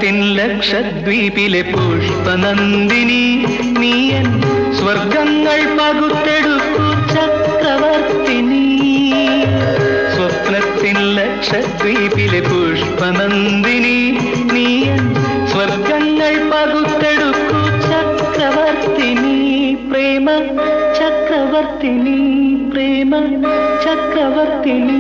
സ്വപ്നത്തിൻ ലക്ഷദ്വീപിലെ പുഷ്പനന്ദിനി നീയൻ സ്വർഗങ്ങൾ പകുത്തെടുക്കു ചക്രവർത്തിനി സ്വപ്നത്തിൻ ലക്ഷദ്വീപിലെ പുഷ്പനന്ദിനി നീയൻ സ്വർഗങ്ങൾ പകുത്തെടുക്കു ചക്രവർത്തിനി പ്രേമ ചക്രവർത്തിനി പ്രേമ ചക്രവർത്തിനി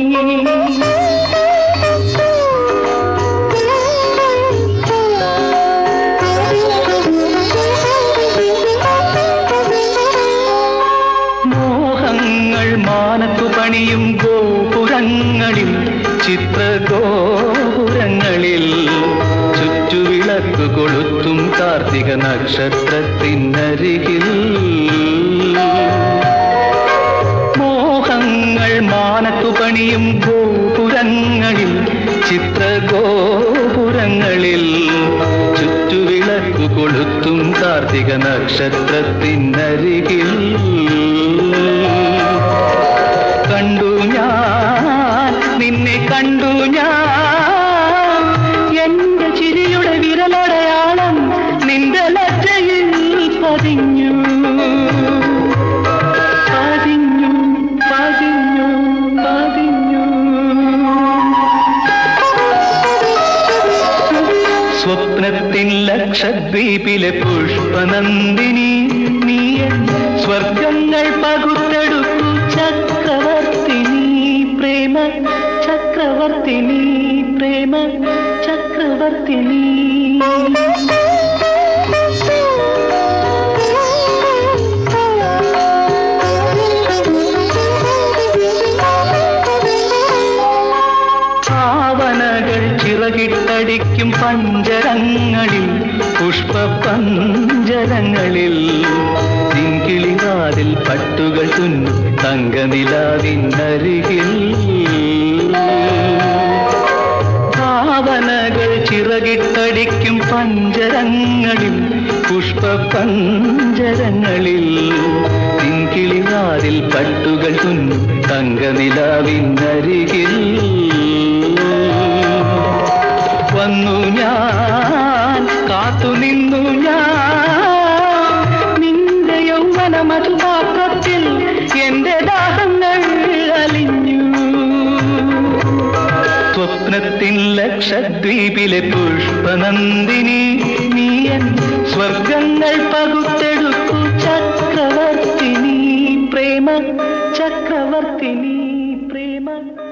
മോഹങ്ങൾ മാനത്തു പണിയും ഗോപുരങ്ങളിൽ ചിത്രഗോപുരങ്ങളിൽ ചുറ്റുവിളക്ക് കൊളുത്തും കാർത്തിക നക്ഷത്രത്തിനരികിൽ മോഹങ്ങൾ മാനത്തു പണിയും ഗോപുരങ്ങളിൽ ചിത്രഗോപുരങ്ങളിൽ ചുറ്റുവിളക്ക് കൊളുത്തും കാർത്തിക നക്ഷത്രത്തിനരികിൽ കണ്ടു ഞാൻ നിന്നെ കണ്ടു ഞാൻ എന്റെ ചിരിയുടെ വിരലടയാളം നിന്റെ ലജ്ജയിൽ പതിഞ്ഞു പതിഞ്ഞു പതിഞ്ഞു പതിഞ്ഞു സ്വപ്നത്തിൻ ലക്ഷദ്വീപിലെ പുഷ്പനന്ദിനി നീയൻ സ്വർഗങ്ങൾ പകുത്തെടുക്കു ചക്രവർത്തിനി പ്രേമ ചക്രവർത്തിനി പ്രേമ ചക്രവർത്തിനി ഭാവനകൾ ചിറകിട്ടടിക്കും പഞ്ചരങ്ങളിൽ പുഷ്പ പഞ്ചരങ്ങളിൽ തിങ്കിളിവാതിൽ പട്ടുകൾ തുന്നു തങ്കനിലാവിനരികിൽ ഭാവനകൾ ചിറകിട്ടടിക്കും പഞ്ചരങ്ങളിൽ പുഷ്പ പഞ്ചരങ്ങളിൽ തിങ്കിളിവാതിൽ പട്ടുകൾ തുന്നു തങ്കനിലാവിനരികിൽ വന്നു ഞാൻ കാത്തു നിന്നു ഞാൻ നിന്റെ യൗവന മധുപാത്രത്തിൽ എന്റെ ദാഹങ്ങൾ അലിഞ്ഞു സ്വപ്നത്തിൻ ലക്ഷദ്വീപിലെ പുഷ്പനന്ദിനി നീയൻ സ്വർഗങ്ങൾ പകുത്തെടുക്കു ചക്രവർത്തിനി പ്രേമ ചക്രവർത്തിനി പ്രേമ